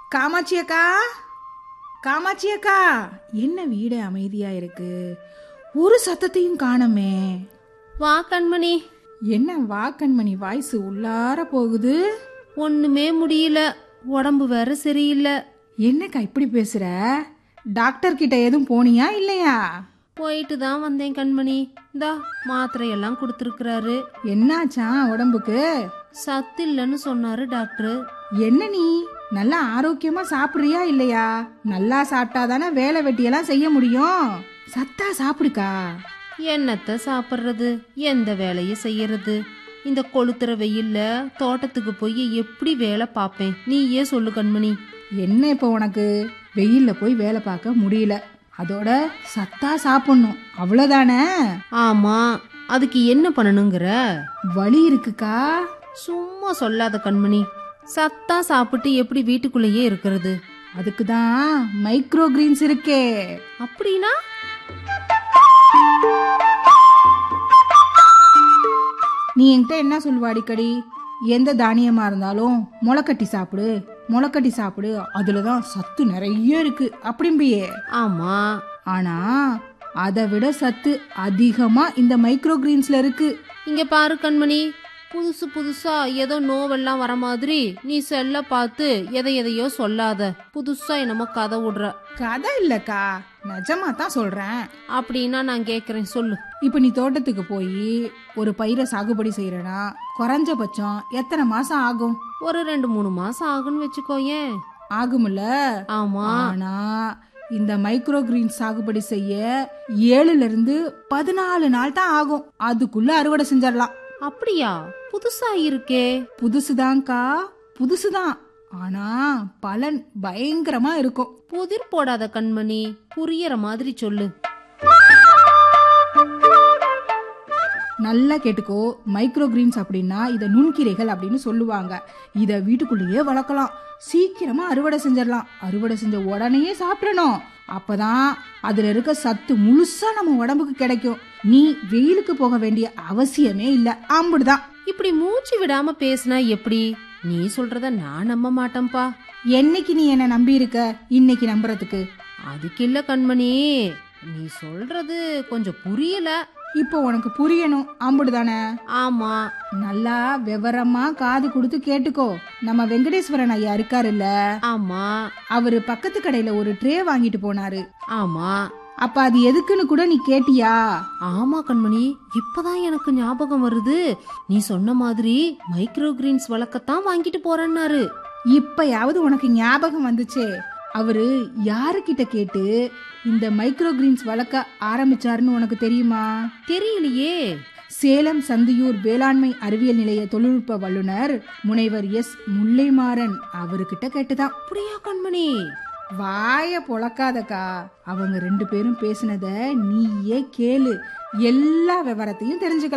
காமாட்சி அக்கா காமாட்சி அக்கா என்ன வீடு அமைதியா இருக்கு ஒரு சத்தத்தையும் காணமே வா கண்மணி என்ன வா கண்மணி வாய்ஸ் உள்ளார போகுது ஒண்ணுமே முடியல உடம்பு வேற சரியில்லை என்னக்கா இப்படி பேசுற டாக்டர் கிட்ட எதுவும் போனியா இல்லையா போயிட்டு தான் வந்தேன் கண்மணி இந்தா மாத்திரையெல்லாம் கொடுத்துருக்குறாரு என்னாச்சா உடம்புக்கு சத்து இல்லைன்னு சொன்னாரு டாக்டர் என்ன நீ நல்லா ஆரோக்கியமா சாப்பிடுறியா இல்லையா நல்லா சாப்பிட்டாதானே வேலை வெட்டியெல்லாம் செய்ய முடியும் சத்தா சாப்பிடுக்கா என்னத்த சாப்பிட்றது எந்த வேலையை செய்யறது இந்த கொளுத்துற வெயில்ல தோட்டத்துக்கு போய் எப்படி வேலை பார்ப்பேன் நீயே சொல்லு கண்மணி என்ன இப்போ உனக்கு வெயில்ல போய் வேலை பார்க்க முடியல அதோட சத்தா சாப்பிடணும் அவ்வளோதானே ஆமா அதுக்கு என்ன பண்ணணுங்கிற வலி இருக்குக்கா சும்மா சொல்லாத கண்மணி சத்தா சாப்பிட்டு எப்படி வீட்டுக்குள்ளேயே இருக்கிறது அதுக்கு தான் மைக்ரோ கிரீன்ஸ் இருக்கே அப்படின்னா நீ என்கிட்ட என்ன சொல்லுவ அடிக்கடி எந்த தானியமா இருந்தாலும் முளைக்கட்டி சாப்பிடு முளைக்கட்டி சாப்பிடு அதுல தான் சத்து நிறைய இருக்கு அப்படிம்பியே ஆமா ஆனா அதை விட சத்து அதிகமா இந்த மைக்ரோ கிரீன்ஸ்ல இருக்கு இங்க பாரு கண்மணி புதுசு புதுசா ஏதோ நோவெல்லாம் வர மாதிரி நீ செல்ல பார்த்து எதை எதையோ சொல்லாத புதுசா என்னமோ கதை விடுற கதை இல்லக்கா நிஜமா தான் சொல்றேன் அப்படின்னா நான் கேக்குறேன் சொல்லு இப்ப நீ தோட்டத்துக்கு போய் ஒரு பயிரை சாகுபடி செய்யறனா குறைஞ்சபட்சம் எத்தனை மாசம் ஆகும் ஒரு ரெண்டு மூணு மாசம் ஆகுன்னு வச்சுக்கோயேன் ஆகும்ல ஆமா ஆனா இந்த மைக்ரோ கிரீன் சாகுபடி செய்ய ஏழுல இருந்து பதினாலு நாள் தான் ஆகும் அதுக்குள்ள அறுவடை செஞ்சிடலாம் அப்படியா புதுசா இருக்கே புதுசுதான்க்கா புதுசுதான் ஆனா பலன் பயங்கரமா இருக்கும் புதிர் போடாத கண்மணி புரியற மாதிரி சொல்லு நல்லா கேட்டுக்கோ மைக்ரோ கிரீன்ஸ் அப்படின்னா இத நுண்கீரைகள் அப்படின்னு சொல்லுவாங்க இத வீட்டுக்குள்ளேயே வளர்க்கலாம் சீக்கிரமா அறுவடை செஞ்சிடலாம் அறுவடை செஞ்ச உடனேயே சாப்பிடணும் அப்பதான் அதுல இருக்க சத்து முழுசா நம்ம உடம்புக்கு கிடைக்கும் நீ வெயிலுக்கு போக வேண்டிய அவசியமே இல்ல ஆம்பிடுதான் இப்படி மூச்சு விடாம பேசினா எப்படி நீ சொல்றத நான் நம்ப மாட்டேன்பா என்னைக்கு நீ என்ன நம்பி இருக்க இன்னைக்கு நம்புறதுக்கு அதுக்கு இல்ல கண்மணி நீ சொல்றது கொஞ்சம் புரியல இப்போ உனக்கு புரியணும் ஆம்பிடுதானே ஆமா நல்லா விவரமா காது கொடுத்து கேட்டுக்கோ நம்ம வெங்கடேஸ்வரன் ஐயா இருக்காருல்ல ஆமா அவரு பக்கத்து கடையில ஒரு ட்ரே வாங்கிட்டு போனாரு ஆமா அப்ப அது எதுக்குன்னு கூட நீ கேட்டியா ஆமா கண்மணி இப்பதான் எனக்கு ஞாபகம் வருது நீ சொன்ன மாதிரி மைக்ரோ கிரீன்ஸ் வளர்க்கத்தான் வாங்கிட்டு போறேன்னாரு இப்பயாவது உனக்கு ஞாபகம் வந்துச்சே அவரு யாருக்கிட்ட கேட்டு இந்த மைக்ரோ கிரீன்ஸ் வளர்க்க ஆரம்பிச்சாருன்னு உனக்கு தெரியுமா தெரியலையே சேலம் சந்தியூர் வேளாண்மை அறிவியல் நிலைய தொழில்நுட்ப வல்லுனர் முனைவர் எஸ் முல்லைமாறன் அவர்கிட்ட கேட்டுதான் அப்படியா கண்மணி வாய பொளக்காதக்கா அவங்க ரெண்டு பேரும் பேசினத நீயே கேளு எல்லா விவரத்தையும் தெரிஞ்சுக்கலாம்